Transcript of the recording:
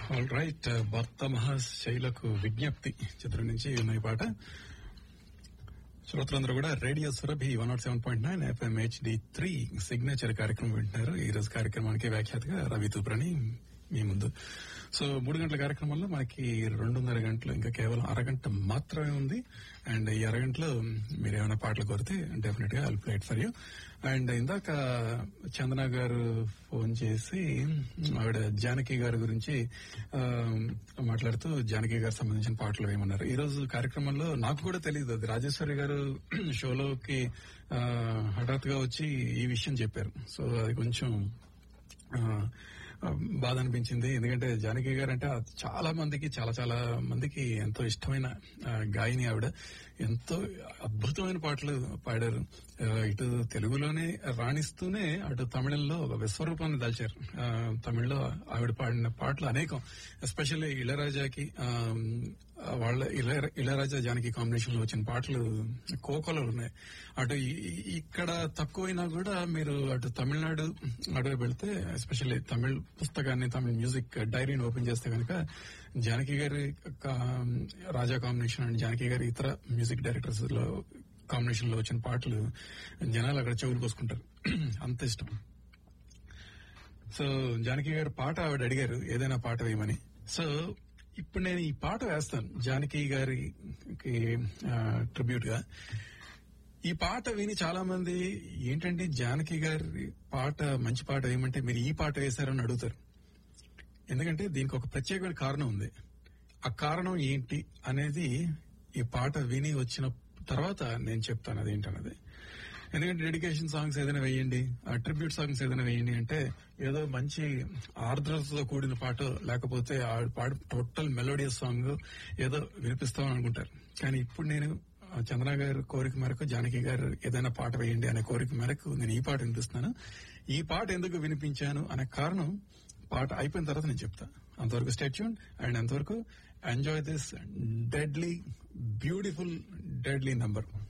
all right భర్త మహాశైలకు విజ్ఞప్తి చిత్రం నుంచి ఉన్న ఈ పాట శ్రోతలందరూ కూడా radio Surabhi one nought seven point nine FM HD three signature కార్యక్రమం వింటున్నారు ఈ రోజు కార్యక్రమానికి వ్యాఖ్యాతగా రవి తూప్రాని మీ ముందు సో మూడు గంటల కార్యక్రమంలో మనకి రెండున్నర గంటలు ఇంకా కేవలం అరగంట మాత్రమే ఉంది అండ్ ఈ అరగంటలో మీరు ఏమైనా పాటలు కోరితే డెఫినెట్ గా I'll play it for you and ఇందాక చందన గారు ఫోన్ చేసి ఆవిడ జానకి గారి గురించి ఆ, మాట్లాడుతూ జానకి గారు సంబంధించిన పాటలు వేయమన్నారు ఈ రోజు కార్యక్రమంలో నాకు కూడా తెలియదు అది రాజేశ్వరి గారు షోలోకి ఆ, హఠాత్తుగా వచ్చి ఈ విషయం చెప్పారు సో అది కొంచెం ఆ, ఆ, బాధ అనిపించింది ఎందుకంటే జానకి గారు అంటే చాలా మందికి చాలా చాలా మందికి ఎంతో ఇష్టమైన ఆ, గాయని ఆవిడ ఎంతో అద్భుతమైన పాటలు పాడారు ఆ, ఇటు తెలుగులోనే రాణిస్తూనే అటు తమిళంలో ఒక విశ్వరూపాన్ని దాల్చారు ఆ, తమిళ్లో ఆవిడ పాడిన పాటలు అనేకం ఎస్పెషల్లీ ఇళరాజాకి ఆ, వాళ్ళ ఇళ- ఇళయరాజా జానకి కాంబినేషన్ లో వచ్చిన పాటలు కోకోలో ఉన్నాయి అటు ఈ- ఈ- ఇక్కడ తక్కువైనా కూడా మీరు అటు తమిళనాడు అటు వెళ్తే ఎస్పెషల్లీ తమిళ్ పుస్తకాన్ని తమిళ మ్యూజిక్ డైరీని ఓపెన్ చేస్తే కనుక జానకి గారి కా- రాజా కాంబినేషన్ అండ్ జానకి గారి ఇతర మ్యూజిక్ డైరెక్టర్స్ లో కాంబినేషన్ లో వచ్చిన పాటలు జనాలు అక్కడ చెవులు కోసుకుంటారు అంత ఇష్టం సో జానకి గారు పాట ఆవిడ అడిగారు ఏదైనా పాట వేయమని సో ఇప్పుడు నేను ఈ పాట వేస్తాను జానకి గారికి ట్రిబ్యూట్ గా ఈ పాట విని చాలా మంది ఏంటంటే జానకి గారి పాట మంచి పాట వేయమంటే మీరు ఈ పాట వేశారని అడుగుతారు ఎందుకంటే దీనికి ఒక ప్రత్యేకమైన కారణం ఉంది ఆ కారణం ఏంటి అనేది ఈ పాట విని వచ్చిన తర్వాత నేను చెప్తాను అదేంటన్నది ఎందుకంటే డెడికేషన్ సాంగ్స్ ఏదైనా వేయండి ట్రిబ్యూట్ సాంగ్స్ ఏదైనా వేయండి అంటే ఏదో మంచి ఆర్ద్రతతో కూడిన పాట లేకపోతే ఆ పాట టోటల్ మెలోడియస్ సాంగ్ ఏదో వినిపిస్తామని అనుకుంటారు కానీ ఇప్పుడు నేను ఆ, చంద్ర గారి కోరిక మేరకు జానకి గారు ఏదైనా పాట వేయండి అనే కోరిక మేరకు నేను ఈ పాట వినిపిస్తున్నాను ఈ పాట ఎందుకు వినిపించాను అనే కారణం పాట అయిపోయిన తర్వాత నేను చెప్తా అంతవరకు స్టాచ్యూన్ అండ్ అంతవరకు enjoy this deadly beautiful deadly number